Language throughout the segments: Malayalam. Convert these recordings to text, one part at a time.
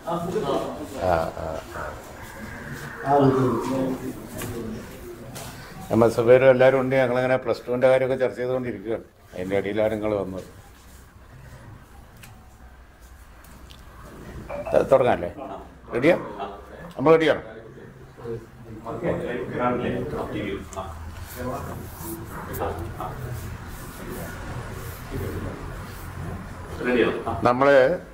ആ ആ എം എസ് എഫ് പേരും എല്ലാവരും ഉണ്ട് ഞങ്ങളിങ്ങനെ പ്ലസ് ടുവിൻ്റെ കാര്യമൊക്കെ ചർച്ച ചെയ്തുകൊണ്ടിരിക്കുകയാണ് അതിൻ്റെ ഇടയിലാണ് നിങ്ങൾ വന്നത് ത- തുടങ്ങാല്ലേ റെഡിയാ നമ്മൾ റെഡിയാണ് നമ്മൾ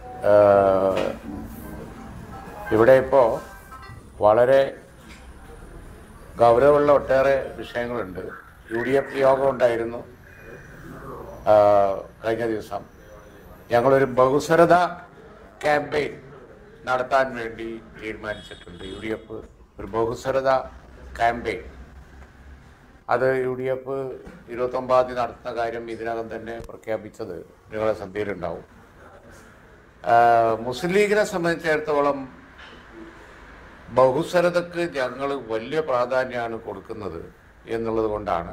ഇവിടെ ഇപ്പോൾ വളരെ ഗൗരവമുള്ള ഒട്ടേറെ വിഷയങ്ങളുണ്ട് യു ഡി എഫ് യോഗം ഉണ്ടായിരുന്നു ആ, കഴിഞ്ഞ ദിവസം ഞങ്ങളൊരു ബഹുസ്വരത ക്യാമ്പയിൻ നടത്താൻ വേണ്ടി തീരുമാനിച്ചിട്ടുണ്ട് യു ഡി എഫ് ഒരു ബഹുസ്വരത ക്യാമ്പയിൻ അത് യു ഡി എഫ് ഇരുപത്തൊമ്പതാം തീയതി നടത്തുന്ന കാര്യം ഇതിനകം തന്നെ പ്രഖ്യാപിച്ചത് നിങ്ങളുടെ ശ്രദ്ധയിലുണ്ടാവും ആ, മുസ്ലിം ലീഗിനെ സംബന്ധിച്ചിടത്തോളം ബഹുസ്വരതക്ക് ഞങ്ങൾ വലിയ പ്രാധാന്യമാണ് കൊടുക്കുന്നത് എന്നുള്ളത് കൊണ്ടാണ്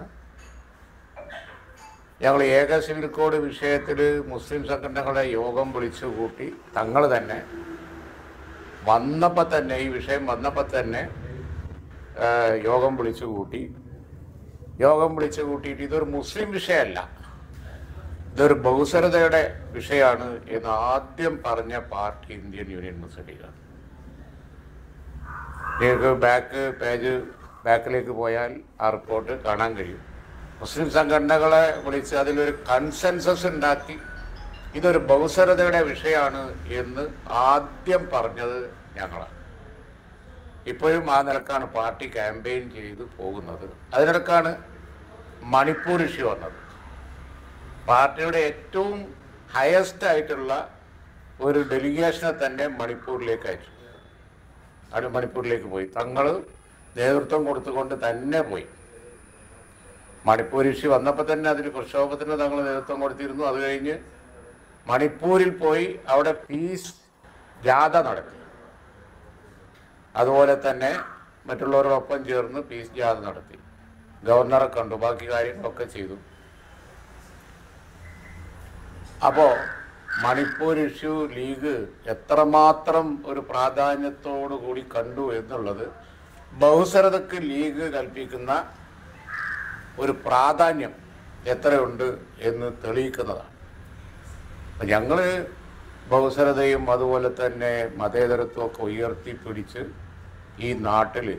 ഞങ്ങൾ ഏക സിവിൽ കോഡ് വിഷയത്തിൽ മുസ്ലിം സംഘടനകളുടെ യോഗം വിളിച്ചു കൂട്ടി തങ്ങൾ തന്നെ വന്നപ്പോൾ തന്നെ ഈ വിഷയം വന്നപ്പോൾ തന്നെ ആ, യോഗം വിളിച്ചു കൂട്ടി യോഗം വിളിച്ചു കൂട്ടിയിട്ട് ഇതൊരു മുസ്ലിം വിഷയമല്ല ഇതൊരു ബഹുസ്വരതയുടെ വിഷയമാണ് എന്ന് ആദ്യം പറഞ്ഞ പാർട്ടി ഇന്ത്യൻ യൂണിയൻ മുസ്ലിം ലീഗാണ് നിങ്ങൾക്ക് ബാക്ക് പേജ് ബാക്കിലേക്ക് പോയാൽ ആ റിപ്പോർട്ട് കാണാൻ കഴിയും മുസ്ലിം സംഘടനകളെ വിളിച്ച് അതിലൊരു കൺസെൻസസ് ഉണ്ടാക്കി ഇതൊരു ബഹുസ്വരതയുടെ വിഷയമാണ് എന്ന് ആദ്യം പറഞ്ഞത് ഞങ്ങളാണ് ഇപ്പോഴും ആ നിലക്കാണ് പാർട്ടി ക്യാമ്പയിൻ ചെയ്ത് പോകുന്നത് അതിനിടക്കാണ് മണിപ്പൂർ ഇഷ്യൂ വന്നത് പാർട്ടിയുടെ ഏറ്റവും ഹയസ്റ്റ് ആയിട്ടുള്ള ഒരു ഡെലിഗേഷനെ തന്നെ മണിപ്പൂരിലേക്ക് അയച്ചു അവിടെ മണിപ്പൂരിലേക്ക് പോയി തങ്ങൾ നേതൃത്വം കൊടുത്തുകൊണ്ട് തന്നെ പോയി മണിപ്പൂർ ഇഷ്യൂ വന്നപ്പോൾ തന്നെ അതിന് പ്രക്ഷോഭത്തിന് തങ്ങൾ നേതൃത്വം കൊടുത്തിരുന്നു അത് കഴിഞ്ഞ് മണിപ്പൂരിൽ പോയി അവിടെ പീസ് ജാഥ നടത്തി അതുപോലെ തന്നെ മറ്റുള്ളവരോടൊപ്പം ചേർന്ന് പീസ് ജാഥ നടത്തി ഗവർണറെ കണ്ടു ബാക്കി കാര്യങ്ങളൊക്കെ ചെയ്തു അപ്പോൾ മണിപ്പൂർ ഇഷ്യൂ ലീഗ് എത്രമാത്രം ഒരു പ്രാധാന്യത്തോടു കൂടി കണ്ടു എന്നുള്ളത് ബഹുസ്വരതയ്ക്ക് ലീഗ് കൽപ്പിക്കുന്ന ഒരു പ്രാധാന്യം എത്രയുണ്ട് എന്ന് തെളിയിക്കുന്നതാണ് അപ്പം ഞങ്ങൾ ബഹുസ്വരതയും അതുപോലെ തന്നെ മതേതരത്വമൊക്കെ ഉയർത്തിപ്പിടിച്ച് ഈ നാട്ടിൽ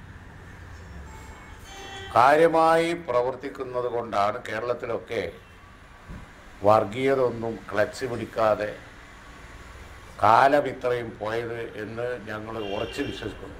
കാര്യമായി പ്രവർത്തിക്കുന്നത് കൊണ്ടാണ് കേരളത്തിലൊക്കെ വർഗീയത ഒന്നും ക്ലച്ച് പിടിക്കാതെ കാലം ഇത്രയും പോയത് എന്ന് ഞങ്ങൾ ഉറച്ചു വിശ്വസിക്കുന്നു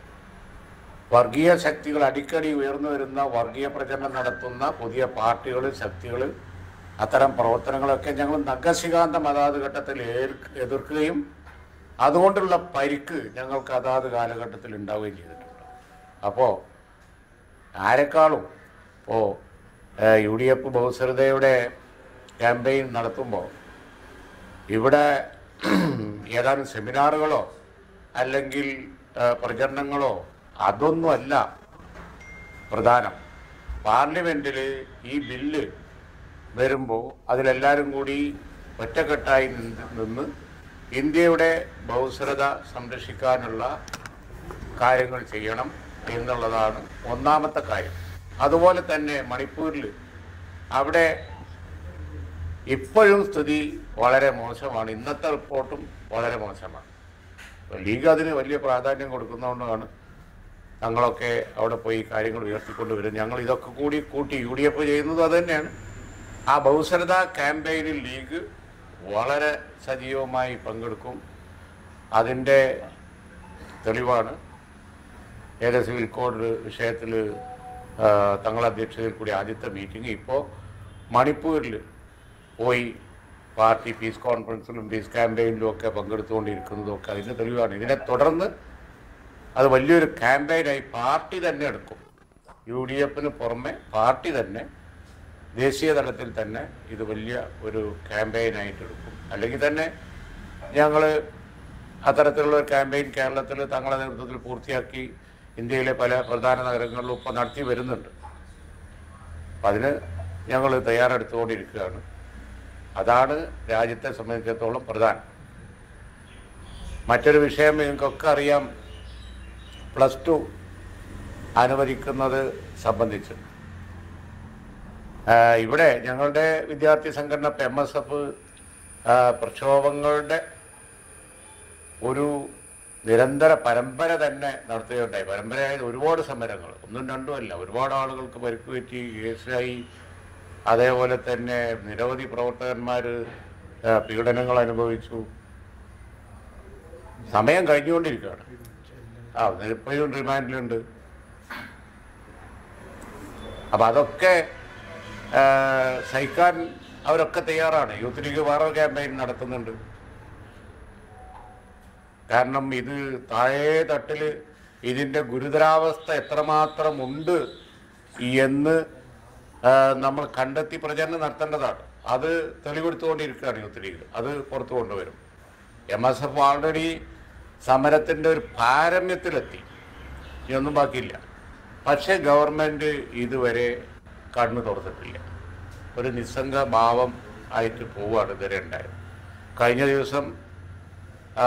വർഗീയ ശക്തികൾ അടിക്കടി ഉയർന്നു വരുന്ന വർഗീയ പ്രചരണം നടത്തുന്ന പുതിയ പാർട്ടികൾ ശക്തികൾ അത്തരം പ്രവർത്തനങ്ങളൊക്കെ ഞങ്ങൾ നഗശികാന്തം അതാത് ഘട്ടത്തിൽ ഏൽക്ക് എതിർക്കുകയും അതുകൊണ്ടുള്ള പരിക്ക് ഞങ്ങൾക്ക് അതാത് കാലഘട്ടത്തിൽ ഉണ്ടാവുകയും ചെയ്തിട്ടുണ്ട് അപ്പോൾ ആരെക്കാളും ഇപ്പോൾ യു ഡി എഫ് ബഹുസ്വരതയുടെ ക്യാമ്പയിൻ നടത്തുമ്പോൾ ഇവിടെ ഏതാനും സെമിനാറുകളോ അല്ലെങ്കിൽ ആ, പ്രചരണങ്ങളോ അതൊന്നുമല്ല പ്രധാനം പാർലമെൻറ്റിൽ ഈ ബില്ല് വരുമ്പോൾ അതിലെല്ലാവരും കൂടി ഒറ്റക്കെട്ടായി നിന്ന് നിന്ന് ഇന്ത്യയുടെ ബഹുസ്വരത സംരക്ഷിക്കാനുള്ള കാര്യങ്ങൾ ചെയ്യണം എന്നുള്ളതാണ് ഒന്നാമത്തെ കാര്യം അതുപോലെ തന്നെ മണിപ്പൂരിൽ അവിടെ ഇപ്പോഴും സ്ഥിതി വളരെ മോശമാണ് ഇന്നത്തെ റിപ്പോർട്ടും വളരെ മോശമാണ് അപ്പോൾ ലീഗ് അതിന് വലിയ പ്രാധാന്യം കൊടുക്കുന്നതുകൊണ്ടാണ് ഞങ്ങളൊക്കെ അവിടെ പോയി കാര്യങ്ങൾ ഉയർത്തിക്കൊണ്ട് വരും ഞങ്ങൾ ഇതൊക്കെ കൂടി കൂട്ടി യു ഡി എഫ് ചെയ്യുന്നതും അത് തന്നെയാണ് ആ ബഹുസ്വരത ക്യാമ്പയിനിൽ ലീഗ് വളരെ സജീവമായി പങ്കെടുക്കും അതിൻ്റെ തെളിവാണ് ഏക സിവിൽ കോഡ് വിഷയത്തിൽ തങ്ങളുടെ അധ്യക്ഷതയിൽ കൂടി ആദ്യത്തെ മീറ്റിംഗ് ഇപ്പോൾ മണിപ്പൂരിൽ പോയി പാർട്ടി പീസ് കോൺഫറൻസിലും പീസ് ക്യാമ്പയിനിലും ഒക്കെ പങ്കെടുത്തുകൊണ്ടിരിക്കുന്നതും ഒക്കെ അതിൻ്റെ തെളിവാണ് ഇതിനെ തുടർന്ന് അത് വലിയൊരു ക്യാമ്പയിനായി പാർട്ടി തന്നെ എടുക്കും യു ഡി എഫിന് പുറമെ പാർട്ടി തന്നെ ദേശീയ തലത്തിൽ തന്നെ ഇത് വലിയ ഒരു ക്യാമ്പയിനായിട്ട് എടുക്കും അല്ലെങ്കിൽ തന്നെ ഞങ്ങൾ അത്തരത്തിലുള്ള ഒരു ക്യാമ്പയിൻ കേരളത്തിൽ തങ്ങളുടെ നേതൃത്വത്തിൽ പൂർത്തിയാക്കി ഇന്ത്യയിലെ പല പ്രധാന നഗരങ്ങളിലും ഇപ്പോൾ നടത്തി വരുന്നുണ്ട് അപ്പം അതിന് ഞങ്ങൾ തയ്യാറെടുത്തുകൊണ്ടിരിക്കുകയാണ് അതാണ് രാജ്യത്തെ സംബന്ധിച്ചിടത്തോളം പ്രധാനം മറ്റൊരു വിഷയം നിങ്ങൾക്കൊക്കെ അറിയാം പ്ലസ് ടു അനുവദിക്കുന്നത് സംബന്ധിച്ച് ആ, ഇവിടെ ഞങ്ങളുടെ വിദ്യാർത്ഥി സംഘടന എം എസ് എഫ് പ്രക്ഷോഭങ്ങളുടെ ഒരു നിരന്തര പരമ്പര തന്നെ നടത്തുകയുണ്ടായി പരമ്പരയായത് ഒരുപാട് സമരങ്ങൾ ഒന്നും രണ്ടും അല്ല ഒരുപാട് ആളുകൾക്ക് പരിക്ക് പറ്റി കേസായി അതേപോലെ തന്നെ നിരവധി പ്രവർത്തകന്മാർ പീഡനങ്ങൾ അനുഭവിച്ചു സമയം കഴിഞ്ഞുകൊണ്ടിരിക്കുകയാണ് ആ ഇപ്പോഴും റിമാൻഡിലുണ്ട് അപ്പം അതൊക്കെ ആ, സഹിക്കാൻ അവരൊക്കെ തയ്യാറാണ് യൂത്ത് ലീഗ് വേറെ ക്യാമ്പയിൻ നടത്തുന്നുണ്ട് കാരണം ഇത് താഴേ തട്ടിൽ ഇതിൻ്റെ ഗുരുതരാവസ്ഥ എത്രമാത്രം ഉണ്ട് എന്ന് ആ, നമ്മൾ കണ്ടെത്തി പ്രചരണം നടത്തേണ്ടതാണ് അത് തെളിവെടുത്തുകൊണ്ടിരിക്കുകയാണ് യൂത്ത് ലീഗ് അത് പുറത്തു കൊണ്ടുവരും എം എസ് എഫ് ഓൾറെഡി സമരത്തിൻ്റെ ഒരു പാരമ്യത്തിലെത്തി ഇനിയൊന്നും ബാക്കിയില്ല പക്ഷേ ഗവൺമെൻറ് ഇതുവരെ കണ്ണു തുറന്നിട്ടില്ല ഒരു നിസ്സംഗ ഭാവം ആയിട്ട് പോവുകയാണ് ഇതുവരെ ഉണ്ടായത് കഴിഞ്ഞ ദിവസം ആ,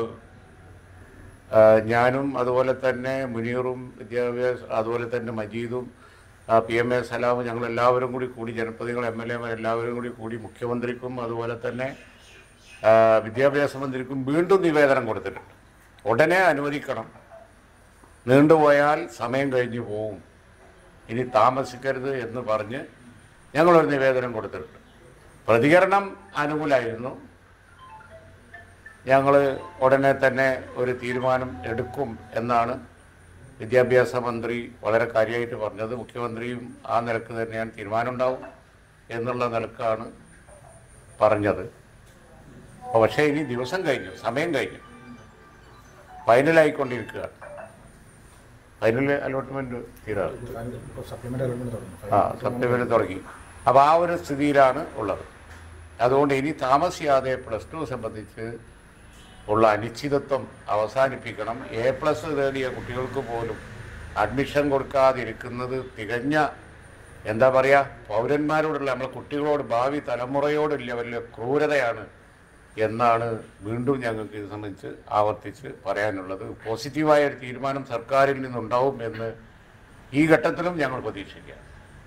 ആ, ഞാനും അതുപോലെ തന്നെ മുനീറും വിദ്യാഭ്യാസ അതുപോലെ തന്നെ മജീദും പി എം എ സലാമും ഞങ്ങൾ എല്ലാവരും കൂടി കൂടി ജനപ്രതിനിധികൾ എം എൽ എമാർ എല്ലാവരും കൂടി കൂടി മുഖ്യമന്ത്രിക്കും അതുപോലെ തന്നെ ആ, വിദ്യാഭ്യാസ മന്ത്രിക്കും വീണ്ടും നിവേദനം കൊടുത്തിട്ടുണ്ട് ഉടനെ അനുവദിക്കണം നീണ്ടുപോയാൽ സമയം കഴിഞ്ഞു പോവും ഇനി താമസിക്കരുത് എന്ന് പറഞ്ഞ് ഞങ്ങളൊരു നിവേദനം കൊടുത്തിട്ടുണ്ട് പ്രതികരണം അനുകൂലമായിരുന്നു ഞങ്ങൾ ഉടനെ തന്നെ ഒരു തീരുമാനം എടുക്കും എന്നാണ് വിദ്യാഭ്യാസ മന്ത്രി വളരെ കാര്യമായിട്ട് പറഞ്ഞത് മുഖ്യമന്ത്രിയും ആ നിലക്ക് തന്നെയാണ് തീരുമാനം ഉണ്ടാവും എന്നുള്ള നിലക്കാണ് പറഞ്ഞത് അപ്പോൾ പക്ഷേ ഇനി ദിവസം കഴിഞ്ഞു സമയം കഴിഞ്ഞു ഫൈനലായിക്കൊണ്ടിരിക്കുകയാണ് ഫൈനൽ അലോട്ട്മെൻറ്റ് തീരാറ് സപ്ലിമെന്റ് അലോട്ട്മെന്റ് തുടങ്ങും ആ സപ്ലിമെന്റ് തുടങ്ങി അപ്പോൾ ആ ഒരു സ്ഥിതിയിലാണ് ഉള്ളത് അതുകൊണ്ട് ഇനി താമസിയാതെ പ്ലസ് ടു സംബന്ധിച്ച് ഉള്ള അനിശ്ചിതത്വം അവസാനിപ്പിക്കണം എ പ്ലസ് നേടിയ കുട്ടികൾക്ക് പോലും അഡ്മിഷൻ കൊടുക്കാതിരിക്കുന്നത് തികഞ്ഞ എന്താ പറയുക പൗരന്മാരോടുള്ള നമ്മളെ കുട്ടികളോട് ഭാവി തലമുറയോടുള്ള വലിയ ക്രൂരതയാണ് എന്നാണ് വീണ്ടും ഞങ്ങൾക്ക് ഇത് സംബന്ധിച്ച് ആവർത്തിച്ച് പറയാനുള്ളത് പോസിറ്റീവായ ഒരു തീരുമാനം സർക്കാരിൽ നിന്നുണ്ടാവും എന്ന് ഈ ഘട്ടത്തിലും ഞങ്ങൾ പ്രതീക്ഷിക്കാം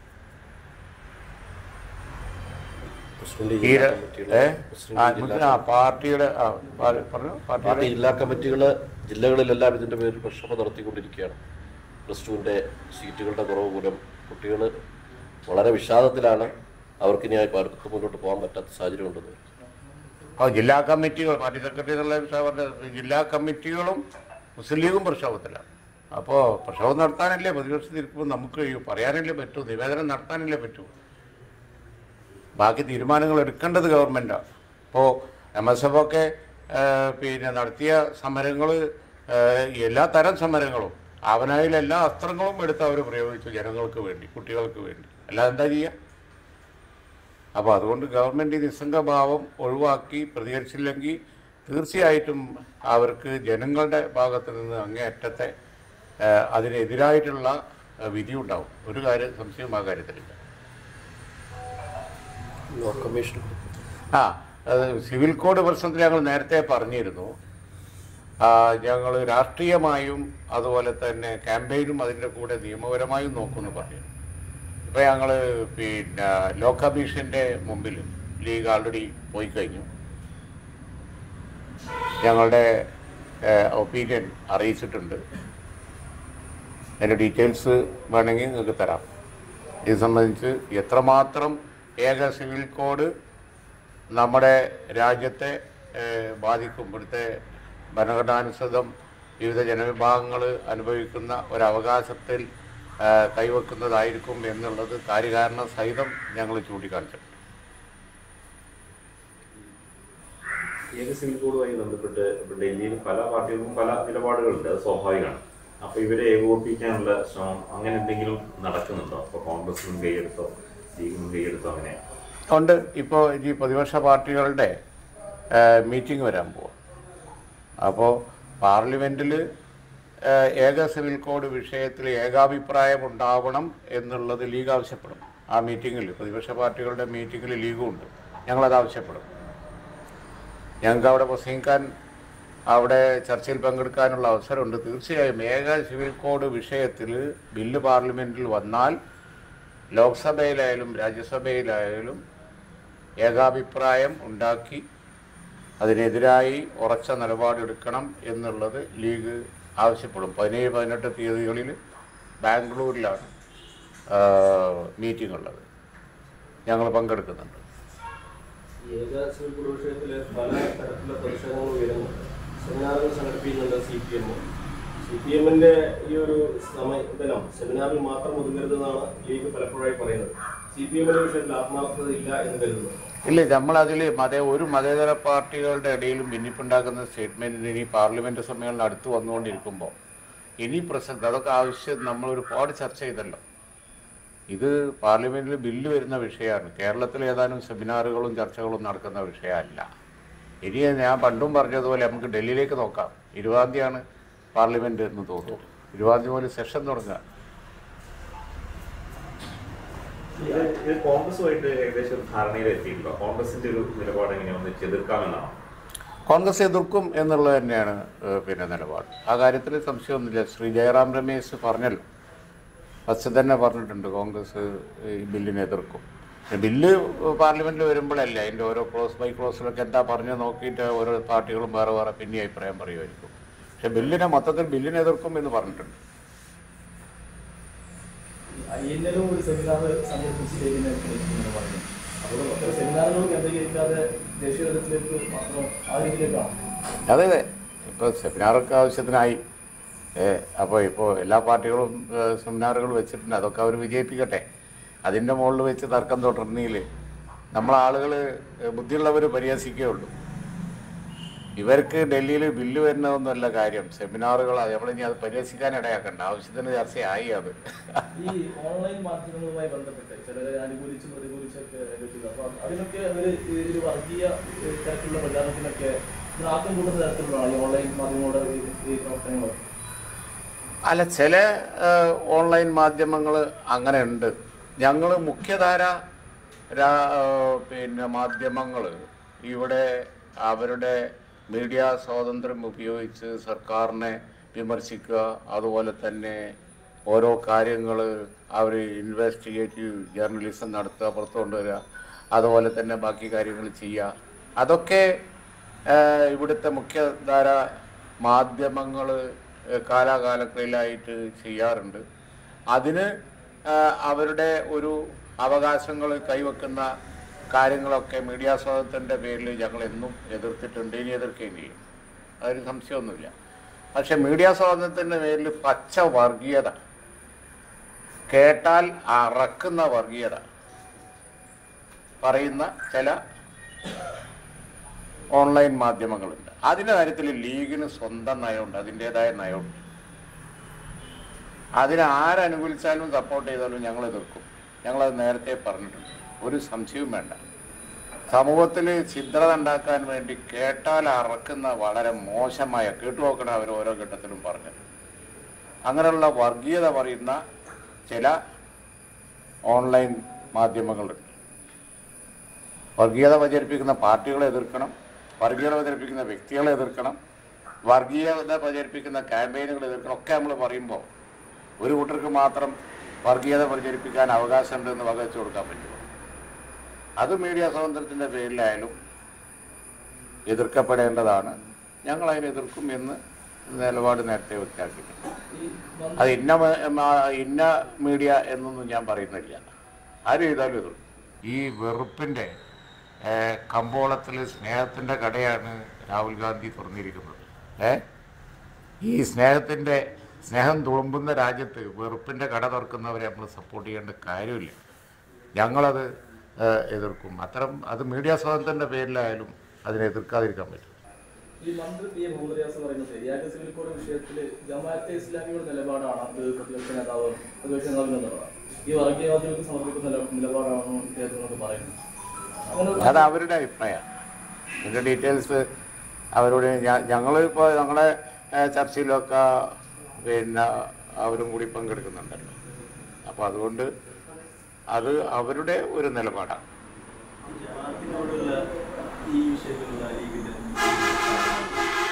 പ്രസിഡന്റ് ഈ ജില്ലാ ര- കമ്മിറ്റികള്, ഏ? പ്രസിഡന്റ് ആ, ജില്ലാ മുദ്ര- ആ, പാർട്ടിയുടെ ആ, പാ- പറഞ്ഞു പാർട്ടി പാർട്ടിയുടെ ജില്ലാ കമ്മിറ്റികള് ജില്ലകളിലെല്ലാം ഇതിന്റെ പേരിൽ പ്രക്ഷോഭം നടത്തിക്കൊണ്ടിരിക്കുകയാണ് പ്ലസ് ടുവിന്റെ സീറ്റുകളുടെ കുറവ് മൂലം കുട്ടികൾ വളരെ വിഷാദത്തിലാണ് അവർക്ക് ഇനി അവർക്ക് മുന്നോട്ട് പോകാൻ പറ്റാത്ത സാഹചര്യം ഉണ്ടെന്ന് ആ ജില്ലാ കമ്മിറ്റികൾ പാർട്ടി സെക്രട്ടറി എന്നുള്ള വിഷയം പറഞ്ഞത് ജില്ലാ കമ്മിറ്റികളും മുസ്ലിം ലീഗും പ്രക്ഷോഭത്തിലാണ് അപ്പോൾ പ്രക്ഷോഭം നടത്താനല്ലേ പ്രതിപക്ഷത്തിരിക്കുമ്പോൾ നമുക്ക് കഴിയൂ പറയാനല്ലേ പറ്റൂ നിവേദനം നടത്താനല്ലേ പറ്റൂ ബാക്കി തീരുമാനങ്ങൾ എടുക്കേണ്ടത് ഗവൺമെൻറ്റാണ് ഇപ്പോൾ എം എസ് എഫ് ഒക്കെ ആ, പിന്നെ നടത്തിയ സമരങ്ങൾ എല്ലാ തരം സമരങ്ങളും അവനായിൽ എല്ലാ അസ്ത്രങ്ങളും എടുത്ത് അവർ പ്രയോഗിച്ചു ജനങ്ങൾക്ക് വേണ്ടി കുട്ടികൾക്ക് വേണ്ടി അല്ലാതെ എന്താ ചെയ്യുക അപ്പോൾ അതുകൊണ്ട് ഗവൺമെൻറ് ഈ നിസ്സംഗഭാവം ഒഴിവാക്കി പ്രതികരിച്ചില്ലെങ്കിൽ തീർച്ചയായിട്ടും അവർക്ക് ജനങ്ങളുടെ ഭാഗത്ത് നിന്ന് അങ്ങേയറ്റത്തെ ആ, അതിനെതിരായിട്ടുള്ള ആ, വിധി ഉണ്ടാവും ഒരു കാര്യം സംശയം ആ കാര്യത്തിലില്ല ലോ കമ്മീഷൻ ആ അത് സിവിൽ കോഡ് പ്രശ്നത്തിൽ ഞങ്ങൾ നേരത്തെ പറഞ്ഞിരുന്നു ഞങ്ങൾ രാഷ്ട്രീയമായും അതുപോലെ തന്നെ ക്യാമ്പയിനും അതിൻ്റെ കൂടെ നിയമപരമായും നോക്കുമെന്ന് പറഞ്ഞു ഇപ്പോൾ ഞങ്ങൾ പിന്നെ ലോ കമ്മീഷൻ്റെ മുമ്പിൽ ലീഗ് ആൾറെഡി പോയി കഴിഞ്ഞു ഞങ്ങളുടെ ഒപ്പീനിയൻ അറിയിച്ചിട്ടുണ്ട് അതിൻ്റെ ഡീറ്റെയിൽസ് വേണമെങ്കിൽ നിങ്ങൾക്ക് തരാം ഇത് സംബന്ധിച്ച് എത്രമാത്രം ഏക സിവിൽ കോഡ് നമ്മുടെ രാജ്യത്തെ ഏഹ്, ബാധിക്കും ഇവിടുത്തെ ഭരണഘടനാനുസൃതം വിവിധ ജനവിഭാഗങ്ങൾ അനുഭവിക്കുന്ന ഒരവകാശത്തിൽ ഏഹ്, കൈവെക്കുന്നതായിരിക്കും എന്നുള്ളത് കാര്യകാരണ സഹിതം ഞങ്ങൾ ചൂണ്ടിക്കാണിച്ചു ഏക സിവിൽ കോഡുമായി ബന്ധപ്പെട്ട് ഇപ്പോൾ ഡൽഹിയിൽ പല പാർട്ടികൾക്കും പല നിലപാടുകളുണ്ട് അത് സ്വാഭാവികമാണ് അപ്പൊ ഇവരെ ഏകോപിപ്പിക്കാനുള്ള ശ്രമം അങ്ങനെ എന്തെങ്കിലും നടക്കുന്നുണ്ടോ ഇപ്പൊ കോൺഗ്രസ് മുൻകൈയെടുത്തോ ലീഗ് മുൻകൈയെടുത്തോ അങ്ങനെ ഉണ്ട് ഇപ്പോൾ ഈ പ്രതിപക്ഷ പാർട്ടികളുടെ മീറ്റിംഗ് വരാൻ പോവാം അപ്പോൾ പാർലമെൻറ്റിൽ ഏക സിവിൽ കോഡ് വിഷയത്തിൽ ഏകാഭിപ്രായം ഉണ്ടാവണം എന്നുള്ളത് ലീഗ് ആവശ്യപ്പെടും ആ മീറ്റിങ്ങിൽ പ്രതിപക്ഷ പാർട്ടികളുടെ മീറ്റിങ്ങിൽ ലീഗും ഉണ്ട് ഞങ്ങളത് ആവശ്യപ്പെടും ഞങ്ങൾക്ക് അവിടെ പ്രസംഗിക്കാൻ അവിടെ ചർച്ചയിൽ പങ്കെടുക്കാനുള്ള അവസരമുണ്ട് തീർച്ചയായും ഏക സിവിൽ കോഡ് വിഷയത്തിൽ ബില്ല് പാർലമെന്റിൽ വന്നാൽ ലോക്സഭയിലായാലും രാജ്യസഭയിലായാലും ഏകാഭിപ്രായം ഉണ്ടാക്കി അതിനെതിരായി ഉറച്ച നിലപാടെടുക്കണം എന്നുള്ളത് ലീഗ് ആവശ്യപ്പെടും പതിനേഴ് പതിനെട്ട് തീയതികളിൽ ബാംഗ്ലൂരിലാണ് മീറ്റിംഗ് ഉള്ളത് ഞങ്ങൾ പങ്കെടുക്കുന്നുണ്ട് ഏക സിവിൽ കോഡ് വിഷയത്തിൽ പല തരത്തിലുള്ള പ്രതിഷേധങ്ങൾ ഉയരുന്നുണ്ട് സെമിനാറുകൾ സംഘടിപ്പിക്കുന്നുണ്ട് C P M C P എമ്മിന്റെ ഈ ഒരു സമീപനം സെമിനാറിൽ മാത്രം ഒതുങ്ങരുതെന്നാണ് ലീഗ് പലപ്പോഴായി പറയുന്നത് സി പി എമ്മിന്റെ വിഷയത്തിൽ ആത്മാർത്ഥത ഇല്ല എന്ന് കരുതുന്നു ഇല്ല നമ്മളതിൽ മത ഒരു മതേതര പാർട്ടികളുടെ ഇടയിലും ഭിന്നിപ്പുണ്ടാക്കുന്ന സ്റ്റേറ്റ്മെന്റിന് ഇനി പാർലമെന്റ് സമ്മേളനം അടുത്ത് വന്നുകൊണ്ടിരിക്കുമ്പോൾ ഇനി പ്രസക്തി അതൊക്കെ ആവശ്യം നമ്മൾ ഒരുപാട് ചർച്ച ചെയ്തല്ലോ ഇത് പാർലമെന്റിൽ ബില്ല് വരുന്ന വിഷയമാണ് കേരളത്തിൽ ഏതാനും സെമിനാറുകളും ചർച്ചകളും നടക്കുന്ന വിഷയമല്ല ഇനി ഞാൻ പണ്ടും പറഞ്ഞതുപോലെ നമുക്ക് ഡൽഹിയിലേക്ക് നോക്കാം ഇരുപതാം തീയതിയാണ് പാർലമെന്റ് എന്ന് തോന്നുന്നു ഇരുപതാം തീയതി മുതൽ സെഷൻ തുടങ്ങുക ഇത് ഇത് കോൺഗ്രസുമായിട്ട് ഏകദേശം ഒരു ധാരണയിൽ എത്തിയിട്ടുണ്ടോ കോൺഗ്രസിന്റെ ഒരു നിലപാട് എങ്ങനെയാണെന്ന് എതിർക്കാമെന്നാണോ കോൺഗ്രസ് എതിർക്കും എന്നുള്ളത് തന്നെയാണ് ഏഹ്, പിന്നെ നിലപാട് ആ കാര്യത്തിൽ സംശയമൊന്നുമില്ല ശ്രീ ജയറാം രമേശ് പറഞ്ഞല്ലോ ഫസ്റ്റ് തന്നെ പറഞ്ഞിട്ടുണ്ട് കോൺഗ്രസ് ഈ ബില്ലിനെ എതിർക്കും പക്ഷെ ബില്ല് പാർലമെന്റിൽ വരുമ്പോഴല്ലേ അതിൻ്റെ ഓരോ ക്ലോസ് ബൈ ക്ലോസിലൊക്കെ എന്താ പറഞ്ഞു നോക്കിയിട്ട് ഓരോ പാർട്ടികളും വേറെ വേറെ പിന്നെ അഭിപ്രായം പറയുമായിരിക്കും പക്ഷെ ബില്ലിനെ മൊത്തത്തിൽ ബില്ലിനെ എതിർക്കും എന്ന് പറഞ്ഞിട്ടുണ്ട് ഐ എൻ എല്ലും ഒരു സെമിനാർ സംഘടിപ്പിച്ച് ചെയ്യുന്ന പറഞ്ഞു അപ്പോൾ അത്തരം സെമിനാറുകൾ കേന്ദ്രീകരിക്കാതെ ദേശീയ തലത്തിലേക്ക് മാത്രം ആ രീതിയിലേക്കാണ് അതെ അതെ ഇപ്പോൾ സെമിനാറൊക്കെ ആവശ്യത്തിനായി അപ്പോൾ ഇപ്പോൾ എല്ലാ പാർട്ടികളും ഏഹ്, സെമിനാറുകൾ വെച്ചിട്ടുണ്ട് അതൊക്കെ അവർ വിജയിപ്പിക്കട്ടെ അതിൻ്റെ മുകളിൽ വെച്ച് തർക്കം തുടർന്നെങ്കിൽ നമ്മളാളുകൾ ബുദ്ധിയുള്ളവർ പരിഹസിക്കുകയുള്ളൂ ഇവർക്ക് ഡൽഹിയിൽ ബില്ല് വരുന്നതൊന്നുമല്ല കാര്യം സെമിനാറുകൾ നമ്മളിനി അത് പരിഹസിക്കാൻ ഇടയാക്കണ്ട ആവശ്യത്തിന് ചർച്ചയായി അത് ഈ ഓൺലൈൻ മാധ്യമങ്ങളുമായി ബന്ധപ്പെട്ട് ചിലരെ അനുകൂലിച്ച് പ്രതികൂലിച്ചൊക്കെ വെച്ചത് അപ്പൊ അതിനൊക്കെ അവര് ഒരു വർഗീയ ഏഹ്, തരത്തിലുള്ള പ്രചാരണത്തിനൊക്കെ ഇതിന് ആക്കം കൂട്ടുന്ന തരത്തിലുള്ളതാണ് ഈ ഓൺലൈൻ മാധ്യമങ്ങളുടെ ഈ- ഈ പ്രവർത്തനങ്ങൾ അല്ല ചില ഏഹ്, ഓൺലൈൻ മാധ്യമങ്ങൾ അങ്ങനെ ഉണ്ട് ഞങ്ങൾ മുഖ്യധാര രാ- ഏഹ്, പിന്നെ മാധ്യമങ്ങൾ ഇവിടെ അവരുടെ മീഡിയ സ്വാതന്ത്ര്യം ഉപയോഗിച്ച് സർക്കാരിനെ വിമർശിക്കുക അതുപോലെ തന്നെ ഓരോ കാര്യങ്ങൾ അവർ ഇൻവെസ്റ്റിഗേറ്റീവ് ജേർണലിസം നടത്തുക പുറത്തു കൊണ്ടുവരിക അതുപോലെ തന്നെ ബാക്കി കാര്യങ്ങൾ ചെയ്യുക അതൊക്കെ ഏഹ്, ഇവിടുത്തെ മുഖ്യധാര മാധ്യമങ്ങൾ കാലാകാലങ്ങളിലായിട്ട് ചെയ്യാറുണ്ട് അതിന് ഏഹ്, അവരുടെ ഒരു അവകാശങ്ങൾ കൈവെക്കുന്ന കാര്യങ്ങളൊക്കെ മീഡിയ സ്വാതന്ത്ര്യത്തിൻ്റെ പേരിൽ ഞങ്ങൾ എന്നും എതിർത്തിട്ടുണ്ട് ഇനി എതിർക്കുകയും ചെയ്യും അതിന് സംശയമൊന്നുമില്ല പക്ഷെ മീഡിയ സ്വാതന്ത്ര്യത്തിൻ്റെ പേരിൽ പച്ച വർഗീയത കേട്ടാൽ അറക്കുന്ന വർഗീയത പറയുന്ന ചില ഓൺലൈൻ മാധ്യമങ്ങളുണ്ട് അതിൻ്റെ കാര്യത്തിൽ ലീഗിന് സ്വന്തം നയമുണ്ട് അതിൻ്റെതായ നയമുണ്ട് അതിനെ ആരനുകൂലിച്ചാലും സപ്പോർട്ട് ചെയ്താലും ഞങ്ങൾ എതിർക്കും ഞങ്ങളത് നേരത്തെ പറഞ്ഞിട്ടുണ്ട് ഒരു സംശയവും വേണ്ട സമൂഹത്തിൽ ഛിദ്രത ഉണ്ടാക്കാൻ വേണ്ടി കേട്ടാൽ അറക്കുന്ന വളരെ മോശമായ കേട്ടു നോക്കണം അവർ ഓരോ ഘട്ടത്തിലും പറഞ്ഞത് അങ്ങനെയുള്ള വർഗീയത പറയുന്ന ചില ഓൺലൈൻ മാധ്യമങ്ങളുണ്ട് വർഗീയത പ്രചരിപ്പിക്കുന്ന പാർട്ടികളെ എതിർക്കണം വർഗീയത പ്രചരിപ്പിക്കുന്ന വ്യക്തികളെ എതിർക്കണം വർഗീയത പ്രചരിപ്പിക്കുന്ന ക്യാമ്പയിനുകൾ എതിർക്കണം ഒക്കെ നമ്മൾ പറയുമ്പോൾ ഒരു കൂട്ടർക്ക് മാത്രം വർഗീയത പ്രചരിപ്പിക്കാൻ അവകാശമുണ്ടെന്ന് വകവെച്ച് കൊടുക്കാൻ പറ്റുമോ അത് മീഡിയ സ്വാതന്ത്ര്യത്തിൻ്റെ പേരിലായാലും എതിർക്കപ്പെടേണ്ടതാണ് ഞങ്ങൾ അതിനെ എതിർക്കും എന്ന് നിലപാട് നേരത്തെ വ്യക്തമാക്കിയിട്ടുണ്ട് ഈ മന്ത്രി അത് ഇന്ന മ- മ- ഇന്ന മീഡിയ എന്നൊന്നും ഞാൻ പറയുന്നില്ല ആരും ചെയ്താലും എതിർക്കും ഈ വെറുപ്പിൻ്റെ കമ്പോളത്തിൽ സ്നേഹത്തിൻ്റെ കടയാണ് രാഹുൽ ഗാന്ധി തുറന്നിരിക്കുന്നത് ഏ ഈ സ്നേഹത്തിൻ്റെ സ്നേഹം തുളുമ്പുന്ന രാജ്യത്ത് വെറുപ്പിൻ്റെ കട തുറക്കുന്നവരെ നമ്മൾ സപ്പോർട്ട് ചെയ്യേണ്ട കാര്യമില്ല ഞങ്ങളത് ഏ, എതിർക്കും അത്തരം അത് മീഡിയ സ്വാതന്ത്ര്യത്തിൻ്റെ പേരിലായാലും അതിനെ എതിർക്കാതിരിക്കാൻ പറ്റും ഈ മന്ത്രി പി എ മുഹമ്മദ് റിയാസ് പറയുന്നത് ഏക സിവിൽ കോഡ് വിഷയത്തിൽ ജമാഅത്തെ ഇസ്ലാമിയുടെ നിലപാടാണ് അത് പ്രതിപക്ഷ നേതാവ് പ്രതിപക്ഷ നേതാവിന്റെ നിലപാട് ഈ വർഗീയവാദികൾക്ക് സമർപ്പിക്കുന്ന നില- നിലപാടാണെന്ന് ഇദ്ദേഹത്തിനോട് പറയുന്നത് അങ്ങനെ അത് അവരുടെ അഭിപ്രായമാണ് ഇതിൻ്റെ ഡീറ്റെയിൽസ് അവരോട് ഞങ്ങൾ ഇപ്പോൾ ഞങ്ങളുടെ ഏഹ്, ചർച്ചയിലൊക്കെ പിന്നെ അവരും കൂടി പങ്കെടുക്കുന്നുണ്ടല്ലോ അപ്പോൾ അതുകൊണ്ട് അത് അവരുടെ ഒരു നിലപാടാണ് ജമാഅത്തിനോടുള്ള ഈ വിഷയത്തിലുള്ള ലീഗിന്റെ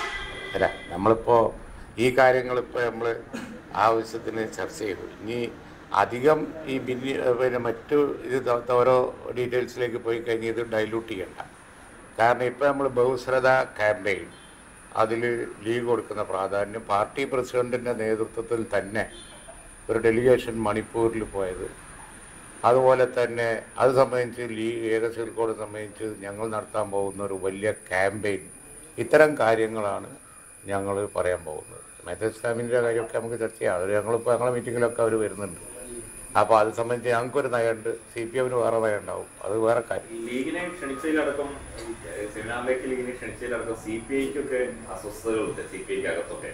അല്ല നമ്മളിപ്പോൾ ഈ കാര്യങ്ങൾ ഇപ്പോൾ നമ്മൾ ആവശ്യത്തിന് ചർച്ച ചെയ്തു ഇനി അധികം ഈ ബില്ലി പിന്നെ മറ്റു ഇത് ത- ഓരോ ഡീറ്റെയിൽസിലേക്ക് പോയി കഴിഞ്ഞ് ഇത് ഡൈല്യൂട്ട് ചെയ്യണ്ട കാരണം ഇപ്പോൾ നമ്മൾ ബഹുസ്രത ക്യാമ്പയിൻ അതിൽ ലീഗ് കൊടുക്കുന്ന പ്രാധാന്യം പാർട്ടി പ്രസിഡന്റിൻ്റെ നേതൃത്വത്തിൽ തന്നെ ഒരു ഡെലിഗേഷൻ മണിപ്പൂരിൽ പോയത് അതുപോലെ തന്നെ അത് സംബന്ധിച്ച് ലീഗ് ഏക സിവിൽ കോഡ് സംബന്ധിച്ച് ഞങ്ങൾ നടത്താൻ പോകുന്ന ഒരു വലിയ ക്യാമ്പയിൻ ഇത്തരം കാര്യങ്ങളാണ് ഞങ്ങൾ പറയാൻ പോകുന്നത് മേത്ത ഇസ്ലാമിൻ്റെ കാര്യമൊക്കെ നമുക്ക് ചർച്ച ചെയ്യാം അത് ഞങ്ങളിപ്പോൾ ഞങ്ങളുടെ മീറ്റിങ്ങിലൊക്കെ അവർ വരുന്നുണ്ട് അപ്പോൾ അത് സംബന്ധിച്ച് ഞങ്ങൾക്കൊരു നയമുണ്ട് സി പി എമ്മിന് വേറെ നയം ഉണ്ടാവും അത് വേറെ കാര്യം ഈ ലീഗിനെ ക്ഷണിച്ചതിലടക്കം ഈ സെമിനാറിലേക്ക് ലീഗിനെ ക്ഷണിച്ചതിലടക്കം സി പി ഐക്കൊക്കെ അസ്വസ്ഥതകളുണ്ട് സി പി ഐക്ക് അകത്തൊക്കെ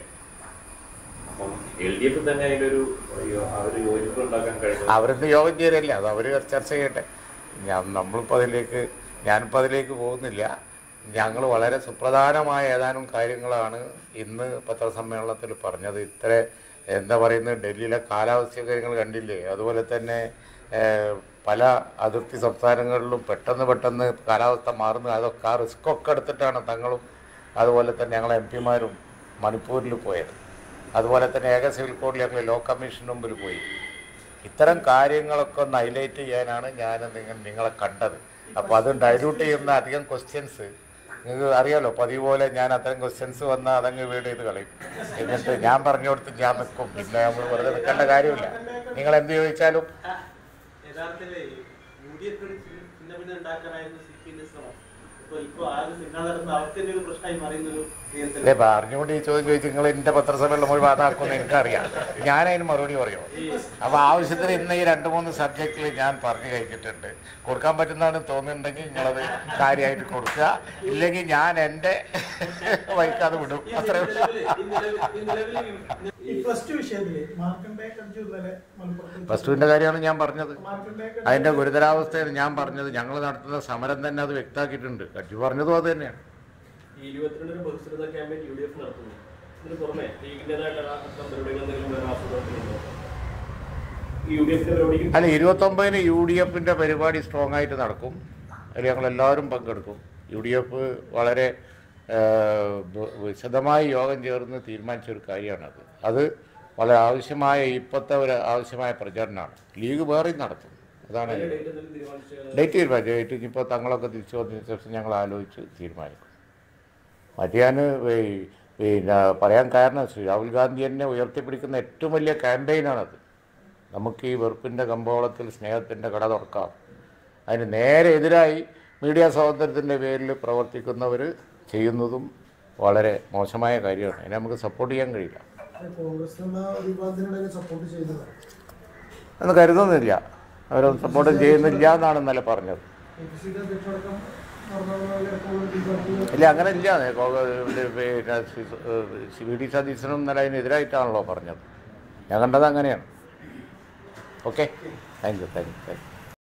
അപ്പം എൽ ഡി എഫ് തന്നെ അതിലൊരു യോ- ആ ഒരു യോജിപ്പ് ഉണ്ടാക്കാൻ കഴിഞ്ഞു അവരൊന്നും യോഗം ചേരല്ല അത് അവർ ചർച്ച ചെയ്യട്ടെ ഞാൻ നമ്മളിപ്പോൾ അതിലേക്ക് ഞാനിപ്പോൾ അതിലേക്ക് പോകുന്നില്ല ഞങ്ങൾ വളരെ സുപ്രധാനമായ ഏതാനും കാര്യങ്ങളാണ് ഇന്ന് പത്രസമ്മേളനത്തിൽ പറഞ്ഞത് ഇത്ര എന്താ പറയുന്നത് ഡൽഹിയിലെ കാലാവസ്ഥ കാര്യങ്ങൾ കണ്ടില്ലേ അതുപോലെ തന്നെ ഏഹ്, പല അതിർത്തി സംസ്ഥാനങ്ങളിലും പെട്ടെന്ന് പെട്ടെന്ന് കാലാവസ്ഥ മാറുന്നു അതൊക്കെ ആ റിസ്ക് ഒക്കെ എടുത്തിട്ടാണ് തങ്ങളും അതുപോലെ തന്നെ ഞങ്ങളെ എം പിമാരും മണിപ്പൂരിൽ പോയത് അതുപോലെ തന്നെ ഏക സിവിൽ കോഡിൽ ഞങ്ങൾ ലോ കമ്മീഷന് മുമ്പിൽ പോയി ഇത്തരം കാര്യങ്ങളൊക്കെ ഒന്ന് ഹൈലൈറ്റ് ചെയ്യാനാണ് ഞാൻ നിങ്ങൾ നിങ്ങളെ കണ്ടത് അപ്പോൾ അത് ഡൈല്യൂട്ട് ചെയ്യുന്ന അധികം ക്വസ്റ്റ്യൻസ് നിങ്ങൾക്ക് അറിയാലോ പതിവ് പോലെ ഞാൻ അത്തരം ക്വസ്റ്റ്യൻസ് വന്നാൽ അതങ്ങ് വീട് ചെയ്ത് കളയും എന്നിട്ട് ഞാൻ പറഞ്ഞു കൊടുത്ത് ഞാൻ നിൽക്കും പിന്നെ നമ്മൾ വെറുതെ നിൽക്കേണ്ട കാര്യമില്ല നിങ്ങൾ എന്ത് ചോദിച്ചാലും യഥാർത്ഥത്തില് യു ഡി എഫ് ഒരു ഭിന്ന ഭിന്ന ഉണ്ടാക്കാനായിരുന്നു സി പി എമ്മിന്റെ ശ്രമം ഇപ്പൊ ഇപ്പൊ ആരും സിനിമ അവർക്ക് തന്നെ ഒരു പ്രശ്നമായി മാറിയുന്ന ഒരു അല്ലേ പറഞ്ഞുകൊണ്ട് ഈ ചോദ്യം ചോദിച്ച് നിങ്ങൾ എൻ്റെ പത്രസഭയിൽ ഒരു വാദമാക്കുമെന്ന് എനിക്കറിയാം ഞാനതിന് മറുപടി പറയുമോ അപ്പോൾ ആവശ്യത്തിന് ഇന്ന് ഈ രണ്ട് മൂന്ന് സബ്ജക്റ്റിൽ ഞാൻ പറഞ്ഞു കഴിഞ്ഞിട്ടുണ്ട് കൊടുക്കാൻ പറ്റുന്നതാണ് തോന്നുന്നുണ്ടെങ്കിൽ നിങ്ങളത് കാര്യമായിട്ട് കൊടുക്കുക ഇല്ലെങ്കിൽ ഞാൻ എൻ്റെ വഴിക്കത് വിടും അത്രേ ഉള്ളൂ ഈ നിലവിൽ ഈ നിലവിൽ ഈ പ്ലസ് ടു വിഷയത്തില് മാർക്കണ്ഡേ കഞ്ചു ഇന്നലെ മലപ്പുറത്ത് പ്ലസ് ടുവിൻ്റെ കാര്യമാണ് ഞാൻ പറഞ്ഞത് മാർക്കണ്ഡേ അതിൻ്റെ ഗുരുതരാവസ്ഥയാണ് ഞാൻ പറഞ്ഞത് ഞങ്ങൾ നടത്തുന്ന സമരം തന്നെ അത് വ്യക്തമാക്കിയിട്ടുണ്ട് കക്ഷി പറഞ്ഞതും അത് തന്നെയാണ് ഈ ഇരുപത്തിരണ്ടിന് ബഹിഷ്കൃത ക്യാമ്പയിൻ യു ഡി എഫ് നടത്തുന്നു ഇതിന് പുറമെ ലീഗിൻ്റെതായിട്ടുള്ള അത്തരം പരിപാടികൾ എന്തെങ്കിലും വേറെ ആസൂത്രണത്തിലുണ്ടോ ഈ യു ഡി എഫിന്റെ പരിപാടിക്ക് അല്ല ഇരുപത്തൊമ്പതിന് യു ഡി എഫിൻ്റെ പരിപാടി സ്ട്രോങ് ആയിട്ട് നടക്കും അതിൽ ഞങ്ങളെല്ലാവരും പങ്കെടുക്കും യു ഡി എഫ് വളരെ ആ, ബ- വിശദമായി യോഗം ചേർന്ന് തീരുമാനിച്ച ഒരു കാര്യമാണത് അത് വളരെ ആവശ്യമായ ഇപ്പോഴത്തെ ഒരു ആവശ്യമായ പ്രചരണമാണ് ലീഗ് വേറെയും നടത്തും അതാണ് അതിന്റെ ഡേറ്റ് എന്തെങ്കിലും തീരുമാനിച്ചു ഡേറ്റ് തീരുമാനിച്ചു ഡേറ്റ് ഇനിയിപ്പോൾ തങ്ങളൊക്കെ തിരിച്ചു വന്നതിന് ശേഷം ഞങ്ങൾ ആലോചിച്ച് തീരുമാനിക്കും മറ്റേ ഞാൻ ഈ- പിന്നെ പറയാൻ കാരണം ശ്രീ രാഹുൽ ഗാന്ധി തന്നെ ഉയർത്തിപ്പിടിക്കുന്ന ഏറ്റവും വലിയ ക്യാമ്പയിനാണത് നമുക്ക് ഈ വെറുപ്പിൻ്റെ കമ്പോളത്തിൽ സ്നേഹത്തിൻ്റെ കട തുറക്കാം അതിന് നേരെ എതിരായി മീഡിയ സ്വാതന്ത്ര്യത്തിൻ്റെ പേരിൽ പ്രവർത്തിക്കുന്നവർ ചെയ്യുന്നതും വളരെ മോശമായ കാര്യമാണ് അതിനെ നമുക്ക് സപ്പോർട്ട് ചെയ്യാൻ കഴിയില്ല കോൺഗ്രസ് എന്ന ഒരു വിഭാഗത്തിനിടയിൽ സപ്പോർട്ട് ചെയ്തതാണ് എന്ന് കരുതുന്നില്ല അവരൊന്നും സപ്പോർട്ട് ചെയ്യുന്നില്ല എന്നാണ് ഇന്നലെ പറഞ്ഞത് എ പി സിയുടെ അധ്യക്ഷടക്കം നടന്ന ഇല്ല അങ്ങനെ ഇല്ല കോ- പിന്നെ സി- വി ഡി സതീശനും ഇന്നലെ അതിനെതിരായിട്ടാണല്ലോ പറഞ്ഞത് ഞാൻ കണ്ടത് അങ്ങനെയാണ് okay thank you thank you thank U